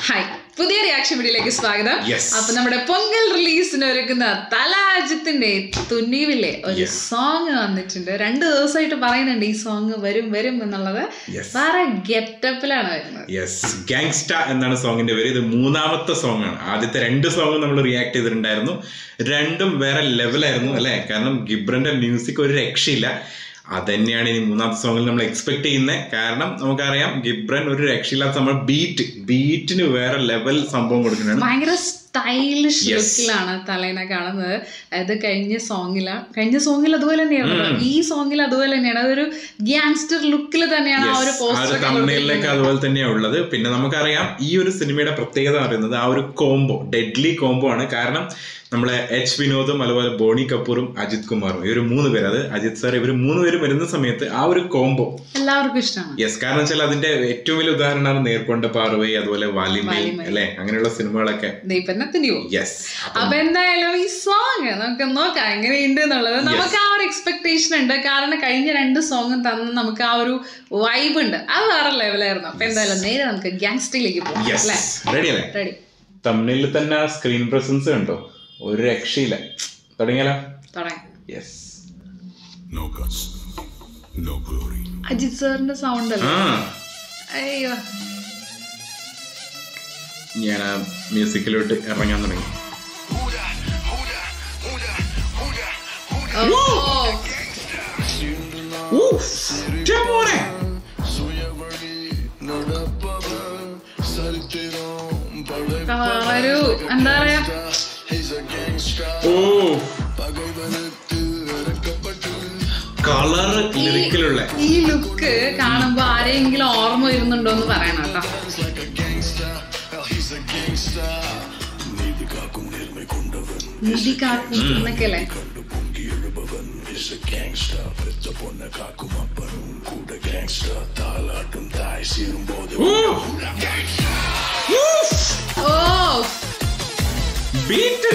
Hi പുതിയ reaction വീഡിയോയിലേക്ക് സ്വാഗതം Yes. അപ്പൊ നമ്മുടെ പൊങ്കൽ റിലീസിന് ഒരുക്കുന്ന തലാജിത്തിന്റെ തുന്നീവിലെ ഒരു Yes. സോങ് വന്നിട്ടുണ്ട് രണ്ട് ദിവസമായിട്ട് പറയുന്നുണ്ട് ഈ സോങ് വരും വരും എന്നുള്ളത് Yes. വേറെ ഗെറ്റപ്പിലാണ് വരുന്നത് യെസ് ഗാങ്സ്റ്റ എന്നാണ് സോങ്ങിന്റെ പേര് ഇത് മൂന്നാമത്തെ സോങ് ആണ് ആദ്യത്തെ രണ്ട് സോങ് നമ്മൾ റിയാക്ട് ചെയ്തിട്ടുണ്ടായിരുന്നു രണ്ടും വേറെ ലെവലായിരുന്നു അല്ലെ കാരണം ഗിബ്രന്റെ മ്യൂസിക് ഒരു രക്ഷയില്ല അതന്നെയാണ് ഇനി മൂന്നാമത്തെ സോങ്ങിൽ നമ്മൾ എക്സ്പെക്ട് ചെയ്യുന്നത് കാരണം നമുക്കറിയാം ഗിബ്രൻ ഒരു രക്ഷയില്ലാത്ത നമ്മൾ ബീറ്റ് ബീറ്റിന് വേറെ ലെവൽ സംഭവം കൊടുക്കുന്നതാണ് ഭയങ്കര സ്റ്റൈലിഷ് Yes. ലുക്കിലാണ് തലേനെ കാണുന്നത് അത് കഴിഞ്ഞ സോങ്ങില കഴിഞ്ഞ സോങ്ങിൽ അതുപോലെ തന്നെയാണ് ഈ സോങ്ങിൽ അതുപോലെ തന്നെയാണ് അതൊരു ഗ്യാങ്സ്റ്റർ ലുക്കിൽ തന്നെയാണ് ആ ഒരു Yes, ആ ഒരു പോസ്റ്റർ തമിഴിലേക്ക് അതുപോലെ തന്നെയാണ് ഉള്ളത് പിന്നെ നമുക്കറിയാം ഈ ഒരു സിനിമയുടെ പ്രത്യേകത എന്ന് പറയുന്നത് ആ ഒരു കോംബോ ഡെഡ്ലി കോംബോ ആണ് കാരണം നമ്മളെ എച്ച് വിനോദും അതുപോലെ ബോണി കപൂറും അജിത് കുമാറും ഈ ഒരു മൂന്ന് പേര് അത് അജിത് സാർ ഇവർ മൂന്ന് പേര് വരുന്ന സമയത്ത് ആ ഒരു കോംബോ എല്ലാവർക്കും ഇഷ്ടമാണ് യെസ് കാരണം വെച്ചാൽ അതിന്റെ ഏറ്റവും വലിയ ഉദാഹരണമാണ് നേർക്കൊണ്ട പാർവൈ അതുപോലെ വാലിമൈ വാലിമൈ. അല്ലെ അങ്ങനെയുള്ള സിനിമകളൊക്കെ ദീപന്നത്തിന് പോകും യെസ് അപ്പൊ എന്തായാലും ഈ സോങ് നമുക്ക് നോക്കാം എങ്ങനെയുണ്ട് എന്നുള്ളത് നമുക്ക് ആ ഒരു എക്സ്പെക്ടേഷൻ ഉണ്ട് കാരണം കഴിഞ്ഞ രണ്ട് സോങ്ങും തന്ന നമുക്ക് ആ ഒരു വൈബ് ഉണ്ട് അത് വേറെ ലെവലായിരുന്നു അപ്പൊ എന്തായാലും നേരെ നമുക്ക് ഗ്യാങ്സ്റ്ററിലേക്ക് പോകാം യെസ് അല്ലേ റെഡി അല്ലേ റെഡി തമിഴിൽ തന്നെ സ്ക്രീൻ പ്രസൻസ് കണ്ടോ ഒരു രക്ഷയില്ല തുടങ്ങിയാലോ തുടങ്ങാം yes No guts, no glory. Ajith സാറിന്റെ സൗണ്ട് അല്ലേ ആ അയ്യോ ഞാൻ ആ മ്യൂസിക്കിലോട്ട് ഇറങ്ങാൻ തുടങ്ങി ഓ ഊഫ്, ഛെ മോനെ. ഒരു എന്താ പറയാ ഓ കളർ ലിറിക്കിലുള്ള ഈ ലുക്ക് കാണുമ്പോ ആരെങ്കിലും ഓർമ്മ വരുന്നുണ്ടോ എന്ന് പറയണം കേട്ടോ നിധി കാക്കും എന്നൊക്കെ അല്ലേ ഓ ബീറ്റ്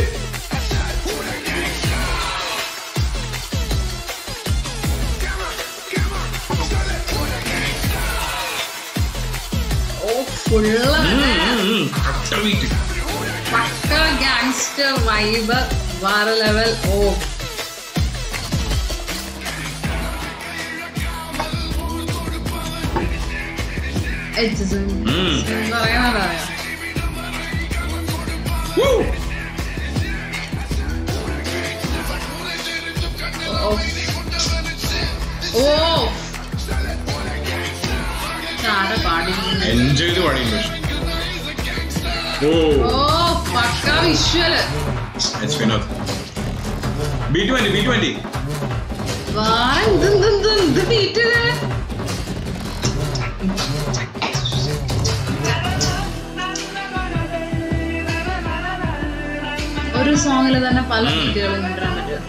ഓ ഫുള്ള് ബീറ്റ് പക്ക ഗാങ്സ്റ്റർ വൈബ് വേറെ ലെവൽ ഓ പറയാനോ ഓ ആരെ പാടിയിരിക്കുന്നത് എൻജോയ് ചെയ്ത് പാടിയുണ്ട് ഓ ഓ പക്ക visual H Vinod B twenty B twenty വേറെ എന്ത് എന്ത് എന്ത് എന്ത് ബീറ്റ് ഇത് ഒരു സോങ്ങിൽ തന്നെ പല ബീറ്റുകളും കൊണ്ടുവരാൻ പറ്റും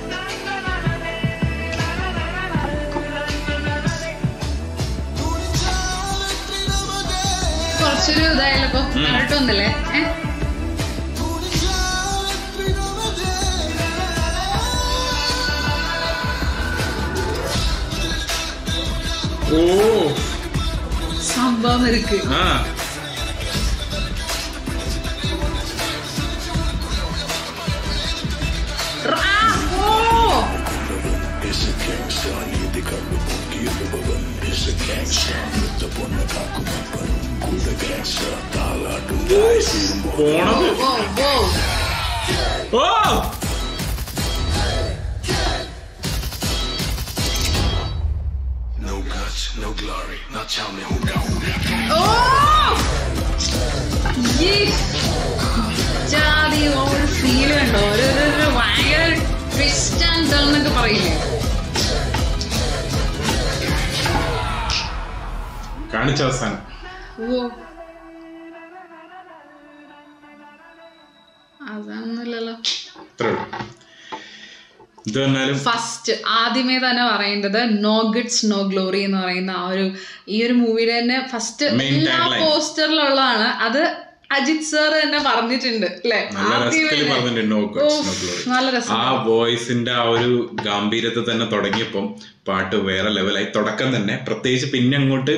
കുറച്ചൊരു ഇതായാലും ഇപ്പൊ കറക്റ്റൊന്നല്ലേ ഏഹ് ഓ സംഭവം ഇருக்கு ആ ആ, ഓ പോണത് ഓ ഓ ഓ No guts, no glory. Now tell me who got who got. ഓ ഈ ജാതി ഒരു ഫീൽ കണ്ടോ ഒരു ഒരു- ഒരു ഭയങ്കര ട്വിസ്റ്റ് ആൻഡ് ടേൺ എന്നൊക്കെ പറയില്ലേ കാണിച്ച അവസാനം ഓ അതൊന്നുമില്ലല്ലോ ഇത്രേ ഉള്ളൂ ഇത് പറഞ്ഞാലും ഫസ്റ്റ് ആദ്യമേ തന്നെ പറയേണ്ടത് നോ ഗിഡ്സ് നോ ഗ്ലോറി എന്ന് പറയുന്ന ആ ഒരു ഈ ഒരു മൂവിയുടെ തന്നെ ഫസ്റ്റ് Main എല്ലാ tagline. പോസ്റ്ററിലുള്ളതാണ് അത് അജിത് സാർ തന്നെ പറഞ്ഞിട്ടുണ്ട് അല്ലെ നല്ല രസത്തിൽ പറഞ്ഞിട്ടുണ്ട് no guts, no glory. നല്ല രസം ആ വോയിസിന്റെ ആ ഒരു ഗാംഭീര്യത്തിൽ തന്നെ തുടങ്ങിയപ്പം പാട്ട് വേറെ ലെവലായി തുടക്കം തന്നെ പ്രത്യേകിച്ച് പിന്നെ അങ്ങോട്ട്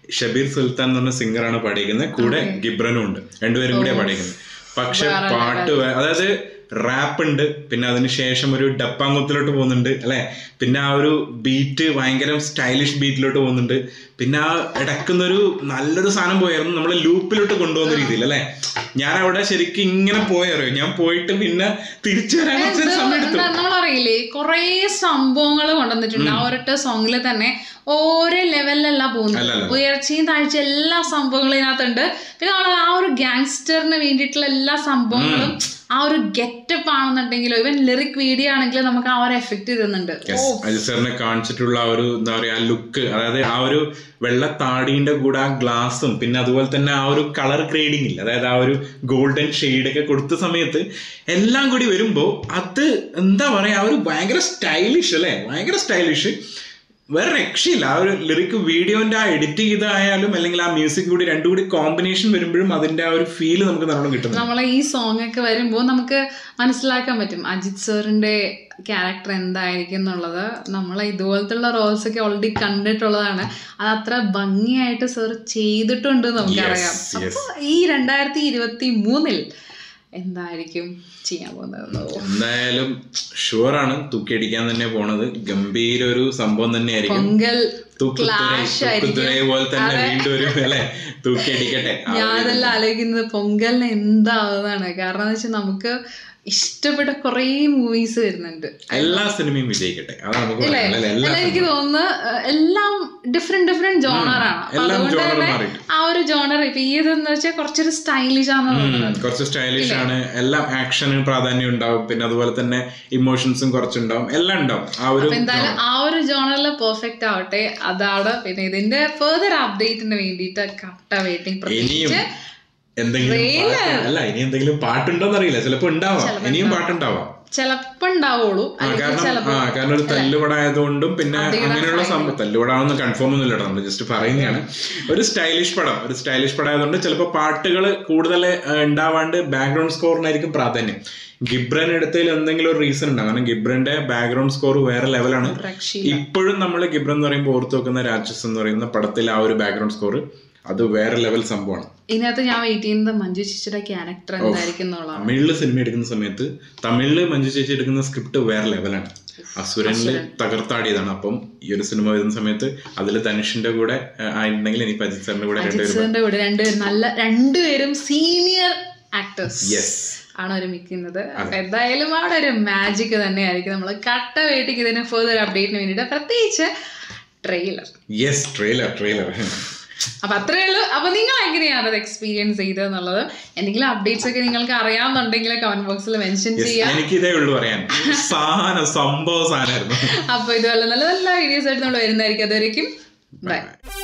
ഷബീർ സുൽത്താൻ എന്ന് പറഞ്ഞ സിംഗറാണ് പാടിയിരിക്കുന്നത് കൂടെ ഗിബ്രനും ഉണ്ട് രണ്ടുപേരും കൂടിയാണ് പാടിയിരിക്കുന്നത് പക്ഷെ പാട്ട് വേ- അതായത് റാപ്പ് ഉണ്ട് പിന്നെ അതിന് ശേഷം ഒരു ഡപ്പാങ്കുത്തിലോട്ട് പോകുന്നുണ്ട് അല്ലെ പിന്നെ ആ ഒരു ബീറ്റ് ഭയങ്കര സ്റ്റൈലിഷ് ബീറ്റിലോട്ട് പോകുന്നുണ്ട് പിന്നെ ആ ഇടക്കുന്ന ഒരു നല്ലൊരു സാധനം പോയായിരുന്നു നമ്മളെ ലൂപ്പിലോട്ട് കൊണ്ടുപോകുന്ന രീതിയിൽ അല്ലെ ഞാൻ അവിടെ ശരിക്കും ഇങ്ങനെ പോയറിയോ ഞാൻ പോയിട്ട് പിന്നെ തിരിച്ചു വരാൻ കുറച്ച് സമയം എടുത്തു നമ്മളറിയില്ലേ കൊറേ സംഭവങ്ങൾ കൊണ്ടുവന്നിട്ടുണ്ട് ആ ഒരൊറ്റ സോങ്ങിൽ തന്നെ ഓരോ ലെവലിലല്ല പോകുന്നത് അല്ലല്ല. ഉയർച്ചയും താഴ്ചയും എല്ലാ സംഭവങ്ങളും ഇതിനകത്തുണ്ട് പിന്നെ നമ്മൾ ആ ഒരു ഗാങ്സ്റ്ററിന് വേണ്ടിയിട്ടുള്ള എല്ലാ സംഭവങ്ങളും ആ ഒരു ഗെറ്റപ്പ് ആണെന്നുണ്ടെങ്കിലോ ഇവൻ ലിറിക് വീഡിയോ ആണെങ്കിലും നമുക്ക് ആ ഒരു എഫക്ട് തരുന്നുണ്ട് യെസ് അജിത് സാറിനെ കാണിച്ചിട്ടുള്ള ആ ഒരു എന്താ പറയാ ലുക്ക് അതായത് ആ ഒരു വെള്ള താടീന്റെ കൂടെ ആ ഗ്ലാസും പിന്നെ അതുപോലെ തന്നെ ആ ഒരു കളർ ഗ്രേഡിംഗ് ഇല്ല അതായത് ആ ഒരു ഗോൾഡൻ ഷെയ്ഡ് ഒക്കെ കൊടുത്ത സമയത്ത് എല്ലാം കൂടി വരുമ്പോ അത് എന്താ പറയാ ആ ഒരു ഭയങ്കര സ്റ്റൈലിഷ് അല്ലേ ഭയങ്കര സ്റ്റൈലിഷ് വേറെ രക്ഷയില്ല ആ ഒരു ലിറിക് വീഡിയോന്റെ ആ എഡിറ്റ് ചെയ്തായാലും അല്ലെങ്കിൽ ആ മ്യൂസിക് കൂടി രണ്ടും കൂടി കോമ്പിനേഷൻ വരുമ്പോഴും അതിന്റെ ആ ഒരു ഫീല് നമുക്ക് നല്ലോണം കിട്ടുന്നു നമ്മളെ ഈ സോങ് ഒക്കെ വരുമ്പോൾ നമുക്ക് മനസ്സിലാക്കാൻ പറ്റും അജിത് സാറിന്റെ ക്യാരക്ടർ എന്തായിരിക്കും എന്നുള്ളത് നമ്മൾ ഇതുപോലത്തുള്ള റോൾസ് ഒക്കെ ഓൾറെഡി കണ്ടിട്ടുള്ളതാണ് അത് അത്ര ഭംഗിയായിട്ട് സാർ ചെയ്തിട്ടുണ്ട് എന്ന് നമുക്കറിയാം Yes, yes. അപ്പൊ ഈ രണ്ടായിരത്തി ഇരുപത്തി മൂന്നിൽ എന്തായിരിക്കും ചെയ്യാൻ പോകുന്നത് എന്തായാലും ഷുവറാണ് തൂക്കിയടിക്കാൻ തന്നെ പോണത് ഗംഭീര ഒരു സംഭവം തന്നെയായിരിക്കും പൊങ്കൽ തൂക്കുത്തുരൈ Clash ആയിരിക്കും. തൂക്കുത്തുരൈ പോലെ തന്നെ വീണ്ടും ഒരു അല്ലെ തൂക്കിയടിക്കട്ടെ ആ ഒരു ഞാനെല്ലാം ആലോചിക്കുന്നത് പൊങ്കലിന് എന്താവുന്നതാണ് കാരണം എന്ന് വെച്ചാൽ നമുക്ക് ഇഷ്ടപ്പെട്ട കുറേ മൂവീസ് വരുന്നുണ്ട് എല്ലാ സിനിമയും വിജയിക്കട്ടെ അതാണ് നമുക്ക് അല്ലേ പറയാനുള്ളത് എല്ലാ അല്ല എനിക്ക് തോന്നുന്നു അഹ് എല്ലാം ഡിഫറെന്റ് ഡിഫറെന്റ് ജോണറാണ് അപ്പൊ എല്ലാം അതുകൊണ്ട് genre തന്നെ മാറിയിട്ട്. ആ ഒരു ജോണർ ഇപ്പൊ ഈ ഇതെന്ന് വെച്ചാൽ കുറച്ചൊരു സ്റ്റൈലിഷ് ആണെന്ന് ഉം, തോന്നുന്നത് കുറച്ച് സ്റ്റൈലിഷ് ആണ് എല്ലാം ആക്ഷന് പ്രാധാന്യം ഉണ്ടാവും പിന്നെ അതുപോലെ തന്നെ ഇമോഷൻസും കുറച്ചുണ്ടാവും എല്ലാം ഉണ്ടാവും ആ ഒരു അപ്പൊ എന്തായാലും ആ ഒരു ജോണറിൽ പെർഫെക്റ്റ് ആവട്ടെ അതാണ് പിന്നെ ഇതിന്റെ ഫെർദർ അപ്ഡേറ്റിന് വേണ്ടിയിട്ട് കട്ട വെയിറ്റിംഗ് ഇനിയും പ്രത്യേകിച്ച് എന്തെങ്കിലും പാട്ട് അല്ല ഇനി എന്തെങ്കിലും പാട്ടുണ്ടോന്ന് അറിയില്ല ചിലപ്പോ ഉണ്ടാവാം ഇനിയും പാട്ടുണ്ടാവാം ചിലപ്പോ ഉണ്ടാവുള്ളൂ ആ, അല്ലെങ്കിൽ കാരണം ചിലപ്പോ ആ കാരണം ഒരു തല്ലുപട ആയതുകൊണ്ടും പിന്നെ അങ്ങനെയുള്ള സംഭവം തല്ലുപടാണെന്ന് കൺഫേം ഒന്നും ഇല്ലട്ടോ നമ്മൾ ജസ്റ്റ് പറയുന്നതാണ് ഒരു സ്റ്റൈലിഷ് പടം ഒരു സ്റ്റൈലിഷ് പടം ആയതുകൊണ്ട് ചിലപ്പോൾ പാട്ടുകൾ കൂടുതൽ ആ, ഉണ്ടാവാണ്ട് ബാക്ക്ഗ്രൗണ്ട് സ്കോറിനായിരിക്കും പ്രാധാന്യം ഗിബ്രൻ എടുത്തതിൽ എന്തെങ്കിലും ഒരു റീസൺ ഉണ്ടാകും കാരണം ഗിബ്രന്റെ ബാക്ക്ഗ്രൗണ്ട് സ്കോർ വേറെ ലെവലാണ് രക്ഷയില്ല ഇപ്പോഴും നമ്മൾ ഗിബ്രൻ എന്ന് പറയുമ്പോൾ ഓർത്ത് വെക്കുന്ന രാക്ഷസ് എന്ന് പറയുന്ന പടത്തിൽ ആ ഒരു ബാക്ക്ഗ്രൗണ്ട് സ്കോർ അത് വേറെ ലെവൽ സംഭവമാണ് ഇതിനകത്ത് ഞാൻ വെയിറ്റ് ചെയ്യുന്നത് മഞ്ജു ചേച്ചിയുടെ ക്യാരക്ടർ എന്തായിരിക്കും എന്നുള്ളതാണ് തമിഴില് സിനിമ എടുക്കുന്ന സമയത്ത് തമിഴില് മഞ്ജു ചേച്ചി എടുക്കുന്ന സ്ക്രിപ്റ്റ് വേറെ ലെവലാണ് അസുരനില് തകർത്താടിയതാണ് അപ്പം ഈ ഒരു സിനിമ വരുന്ന സമയത്ത് അതിൽ ധനുഷിന്റെ കൂടെ ആ, ആയിട്ടുണ്ടെങ്കിൽ ഇനി അജിത് സാറിന്റെ കൂടെ രണ്ടുപേരും ജിത്സറിന്റെ കൂടെ രണ്ടുപേരും നല്ല രണ്ടുപേരും സീനിയർ ആക്ടേഴ്സ് യെസ് ആണ് ഒരുമിക്കുന്നത് അപ്പൊ എന്തായാലും അവിടെ ഒരു മാജിക് തന്നെയായിരിക്കും നമ്മൾ കട്ട വേട്ടിക്ക് ഇതിന് ഫെർദർ അപ്ഡേറ്റിന് വേണ്ടിയിട്ട് പ്രത്യേകിച്ച് ട്രെയിലർ യെസ് ട്രെയിലർ ട്രെയിലർ അപ്പൊ അത്രേ ഉള്ളൂ അപ്പൊ നിങ്ങൾ എങ്ങനെയാണ് അത് എക്സ്പീരിയൻസ് ചെയ്തതെന്നുള്ളത് എന്തെങ്കിലും അപ്ഡേറ്റ്സ് ഒക്കെ നിങ്ങൾക്ക് അറിയാമെന്നുണ്ടെങ്കിൽ കമന്റ് ബോക്സിൽ മെൻഷൻ ചെയ്യാം എനിക്ക് ഇതേ ഉള്ളൂ പറയാൻ സാധനം സംഭവ സാധനമായിരുന്നു അപ്പൊ ഇതുപോലെ നല്ല നല്ല വീഡിയോസ് ആയിട്ട് നമ്മൾ വരുന്നതായിരിക്കും അതുവരെയും ബൈ Bye.